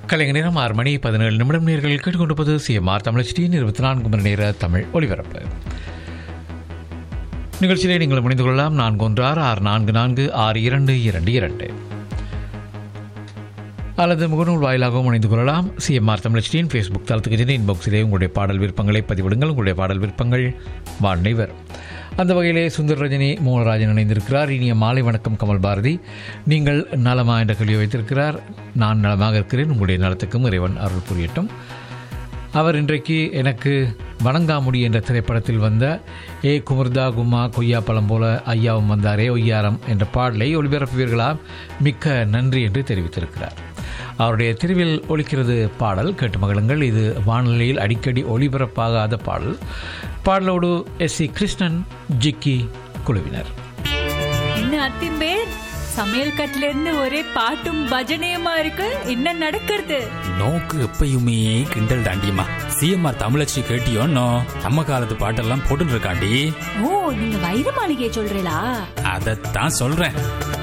கலைஞர் நேரம் ஆறு மணி பதினேழு நிமிடம் நேர்கள் கேட்டுக்கொண்டிருப்பது சிஎம்ஆர் தமிழச்சியின் இருபத்தி நான்கு மணி நேர தமிழ் ஒலிபரப்பு நிகழ்ச்சியிலே நீங்கள் முடிந்து கொள்ளலாம் நான்கு ஒன்று ஆறு ஆறு நான்கு நான்கு ஆறு இரண்டு இரண்டு இரண்டு அல்லது முகநூல் வாயிலாகவும் இணைந்து கொள்ளலாம் சிஎம்ஆர் தமிழச்சியின் ஃபேஸ்புக் தளத்துக்கு சென்று இன்பாக்ஸிலே உங்களுடைய பாடல் விருப்பங்களை பதிவிடுங்கள் உங்களுடைய பாடல் விருப்பங்கள் வாண்டை வரும் அந்த வகையிலே சுந்தர் ரஜினி மோகனராஜன் இணைந்திருக்கிறார் இனிய மாலை வணக்கம் கமல் பாரதி நீங்கள் நலமா என்ற கேள்வி வைத்திருக்கிறார் நான் நலமாக இருக்கிறேன் உங்களுடைய நலத்துக்கும் இறைவன் அருள் புரியட்டும் அவர் இன்றைக்கு எனக்கு வணங்காமுடி என்ற திரைப்படத்தில் வந்த ஏ குமுர்தா கும்மா கொய்யா பழம் போல ஐயாவும் வந்தாரே ஒய்யாரம் என்ற பாடலை ஒளிபரப்புவீர்களா மிக்க நன்றி என்று தெரிவித்திருக்கிறார் அவருடைய தெருவில் ஒலிக்கிறது பாடல் கேட்டு மகளுங்கள் இது வானொலியில் அடிக்கடி ஒளிபரப்பாகாத பாடல் பாடலோடு எஸ் சி கிருஷ்ணன் ஜிக்கி குழுவினர் என்ன அத்திம்பேர் சமையல் கட்டுல இருந்து ஒரே பாட்டும் பஜனையுமா இருக்கு என்ன நடக்கிறது நோக்கு எப்பயுமே கிண்டல் தாண்டியம்மா சிஎம்ஆர் தமிழச்சி கேட்டியோன்னோ நம்ம காலத்து பாட்டெல்லாம் போட்டுட்டு இருக்காண்டி ஓ நீங்க வைர மாளிகையை சொல்றீங்களா அதைத்தான் சொல்றேன்